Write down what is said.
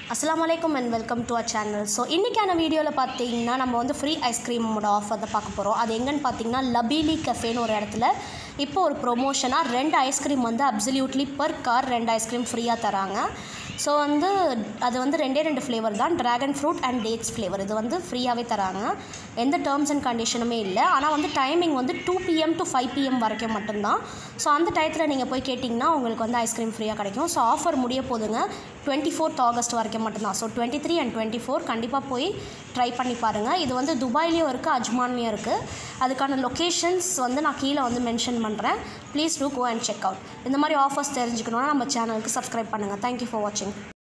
அஸ்ஸலாமு அலைக்கும் and welcome to a channel so இன்றைக்கான வீடியோவில் பார்த்தீங்கன்னா நம்ம வந்து ஃப்ரீ ஐஸ்கிரீமோட ஆஃபர் தான் பார்க்க போகிறோம் அது எங்கன்னு பார்த்தீங்கன்னா லபீலி கஃபேன்னு ஒரு இடத்துல இப்போ ஒரு ப்ரொமோஷனாக ரெண்டு ஐஸ்கிரீம் வந்து அப்சல்யூட்லி பர் கார் ரெண்டு ஐஸ்கிரீம் ஃப்ரீயாக தராங்க ஸோ வந்து அது வந்து ரெண்டே ரெண்டு ஃப்ளேவர் தான் dragon fruit and dates flavour இது வந்து ஃப்ரீயாகவே தராங்க எந்த டேர்ம்ஸ் அண்ட் கண்டிஷனுமே இல்லை ஆனால் வந்து டைமிங் வந்து two PM to five PM வரைக்கும் மட்டும்தான் ஸோ அந்த டயத்தில் நீங்கள் போய் கேட்டிங்கன்னா உங்களுக்கு வந்து ஐஸ்கிரீம் ஃப்ரீயாக கிடைக்கும் ஸோ ஆஃபர் முடிய போதுங்க டுவெண்ட்டி ஃபோர்த் ஆகஸ்ட் வரைக்கும் மட்டும்தான் so twenty three and twenty four கண்டிப்பாக போய் ட்ரை பண்ணி பாருங்கள் இது வந்து துபாய்லேயும் இருக்குது அஜ்மான்லேயும் இருக்குது அதுக்கான லொக்கேஷன்ஸ் வந்து நான் கீழே வந்து மென்ஷன் பண்ணுறேன் please to go and check out இந்த மாதிரி ஆஃபர்ஸ் தெரிஞ்சுக்கணுன்னா நம்ம சேனலுக்கு சப்ஸ்கிரைப் பண்ணுங்கள் தேங்க்யூ ஃபார் வாட்சிங்